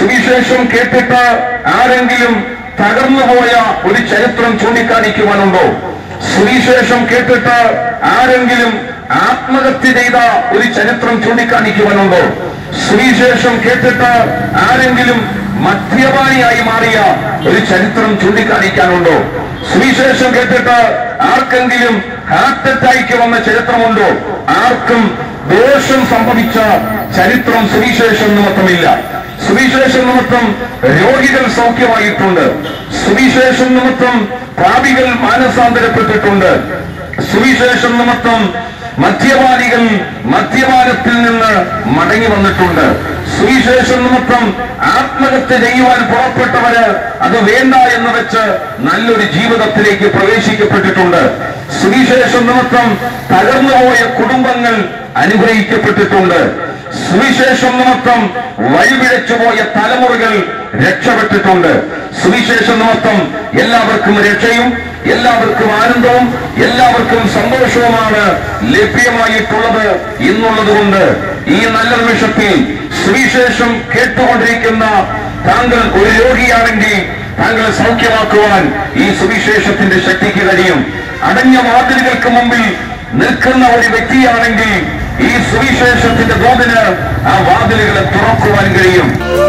സുവിശേഷം കേട്ടിട്ട് ആരെങ്കിലും തകർന്നുപോയ ഒരു ചരിത്രം ചൂണ്ടിക്കാണിക്കുവാനുണ്ടോ സുവിശേഷം കേട്ടിട്ട് ആരെങ്കിലും ആത്മഹത്യ ചെയ്ത ഒരു ചരിത്രം ചൂണ്ടിക്കാണിക്കുവാനുണ്ടോ സുവിശേഷം കേട്ടിട്ട് ആരെങ്കിലും മദ്യപാനിയായി മാറിയ ഒരു ചരിത്രം ചൂണ്ടിക്കാണിക്കാനുണ്ടോ സുവിശേഷം കേട്ടിട്ട് ആർക്കെങ്കിലും ഹാർട്ട് അറ്റാക്ക് വന്ന ചരിത്രമുണ്ടോ ആർക്കും ദോഷം സംഭവിച്ച ചരിത്രം സുവിശേഷം നിമിത്തമില്ല സുവിശേഷം നിമിത്തം രോഗികൾ സൗഖ്യമായിട്ടുണ്ട് സുവിശേഷം നിമിത്തം പാപികൾ മാനസാന്തരപ്പെട്ടിട്ടുണ്ട് സുവിശേഷം നിമിത്തം മദ്യപാനികൾ മദ്യപാനത്തിൽ നിന്ന് മടങ്ങി വന്നിട്ടുണ്ട് സുവിശേഷം നിമിത്തം ആത്മഹത്യ ചെയ്യുവാൻ പുറപ്പെട്ടവര് അത് വേണ്ട എന്ന് വെച്ച് നല്ലൊരു ജീവിതത്തിലേക്ക് പ്രവേശിക്കപ്പെട്ടിട്ടുണ്ട് സുവിശേഷം നിമിത്തം തകർന്നുപോയ കുടുംബങ്ങൾ അനുഗ്രഹിക്കപ്പെട്ടിട്ടുണ്ട് സുവിശേഷം നിമിത്തം വഴിപിഴച്ചുപോയ തലമുറകൾ രക്ഷപ്പെട്ടിട്ടുണ്ട് സുവിശേഷം നിമിത്തം എല്ലാവർക്കും രക്ഷയും എല്ലാവർക്കും ആനന്ദവും എല്ലാവർക്കും സന്തോഷവുമാണ് ലഭ്യമായിട്ടുള്ളത് എന്നുള്ളത് കൊണ്ട് ഈ നല്ല നിമിഷത്തിൽ സുവിശേഷം കേട്ടുകൊണ്ടിരിക്കുന്ന താങ്കൾ ഒരു രോഗിയാണെങ്കിൽ താങ്കളെ സൗഖ്യമാക്കുവാൻ ഈ സുവിശേഷത്തിന്റെ ശക്തിക്ക് കഴിയും അടഞ്ഞ വാതിലുകൾക്ക് മുമ്പിൽ നിൽക്കുന്ന ഒരു വ്യക്തിയാണെങ്കിൽ ഈ സുവിശേഷത്തിന്റെ ദൂതിന് ആ വാതിലുകളെ തുറക്കുവാൻ കഴിയും